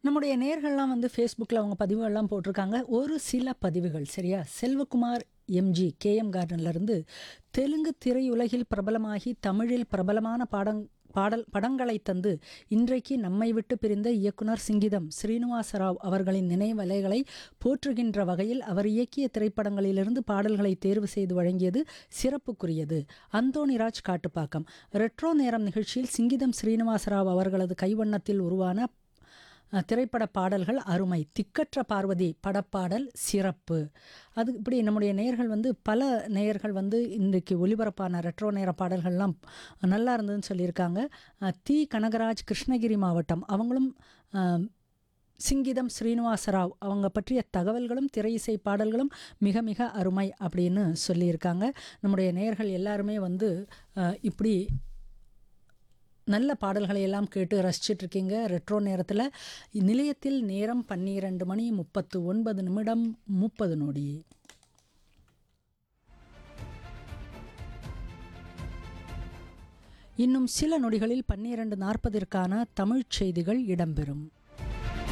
நம்முடைய நேர்கள்லாம் வந்து ஃபேஸ்புக்கில் அவங்க பதிவுகள்லாம் போட்டிருக்காங்க ஒரு சில பதிவுகள் சரியா செல்வகுமார் எம்ஜி கேஎம் கார்டன்லேருந்து தெலுங்கு திரையுலகில் பிரபலமாகி தமிழில் பிரபலமான பாடங் பாடல் படங்களை தந்து இன்றைக்கு நம்மை விட்டு பிரிந்த இயக்குனர் சிங்கிதம் ஸ்ரீனிவாசராவ் அவர்களின் நினைவலைகளை போற்றுகின்ற வகையில் அவர் இயக்கிய திரைப்படங்களிலிருந்து பாடல்களை தேர்வு செய்து வழங்கியது சிறப்புக்குரியது அந்தோணிராஜ் காட்டுப்பாக்கம் ரெட்ரோ நேரம் நிகழ்ச்சியில் சிங்கிதம் ஸ்ரீனிவாசராவ் அவர்களது கைவண்ணத்தில் உருவான அஹ், திரைப்பட பாடல்கள் அருமை திக்கற்ற பார்வதி படப்பாடல் சிறப்பு அது இப்படி நம்முடைய நேயர்கள் வந்து பல நேயர்கள் வந்து இன்றைக்கு ஒலிபரப்பான ரெட்ரோ நேர பாடல்கள்லாம் நல்லா இருந்ததுன்னு சொல்லியிருக்காங்க அஹ், தி கனகராஜ் கிருஷ்ணகிரி மாவட்டம் அவங்களும் அஹ், சிங்கிதம் ஸ்ரீனிவாசராவ் அவங்க பற்றிய தகவல்களும் திரை இசை பாடல்களும் மிக மிக அருமை அப்படின்னு சொல்லியிருக்காங்க நம்முடைய நேயர்கள் எல்லாருமே வந்து அஹ், இப்படி நல்ல பாடல்களை எல்லாம் கேட்டு ரசிச்சிட்டு இருக்கீங்க ரெட்ரோ நேரத்தில் நிலையத்தில் நேரம் பன்னிரண்டு மணி முப்பத்து ஒன்பது நிமிடம் முப்பது நொடி இன்னும் சில நொடிகளில் பன்னிரண்டு நாற்பதிற்கான தமிழ்ச் செய்திகள் இடம்பெறும்